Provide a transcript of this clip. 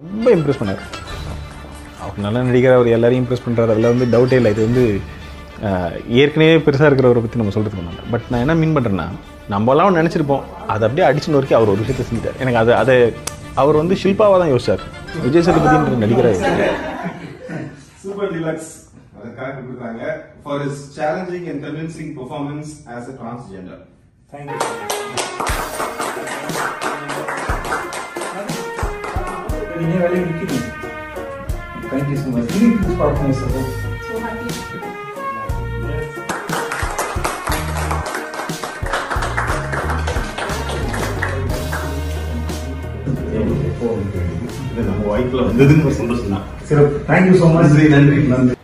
ரொம்ப இம்ப்ரெஸ் பண்ணார் அவர் நல்ல நடிகர் அவர் எல்லாரையும் இம்ப்ரெஸ் பண்ணுறாரு அதில் வந்து டவுட்டே இல்லை இது வந்து ஆஹ், ஏற்கனவே பெருசாக இருக்கிறவரை பற்றி நம்ம சொல்கிறதுக்கு ஒன்றும் பட் நான் என்ன மீன் பண்ணுறேன்னா நம்மளாம் நினச்சிருப்போம் அதை அப்படியே அடிச்சு நோக்கி அவர் ஒரு விஷயத்தை செஞ்சிட்டார் எனக்கு அது அதை அவர் வந்து ஷில்பாவாக தான் யோசிச்சார் விஜய் சேதுபதின்ற நடிகராக யோசிச்சார் சூப்பர் டிலக்ஸ் அதுக்காக கொடுக்குறாங்க for is challenging and convincing performance as a transgender நீங்க வேலையை நிற்கிறீங்க தேங்க்யூ ஸோ மச் நீங்க ப்ளீஸ் பார்க்கணும் சார் So happy. இது நம்ம வாய்ப்புல வந்ததுன்னு ஒரு சந்தோஷம் தான் சிறப்பு தேங்க்யூ ஸோ மச் நன்றி நன்றி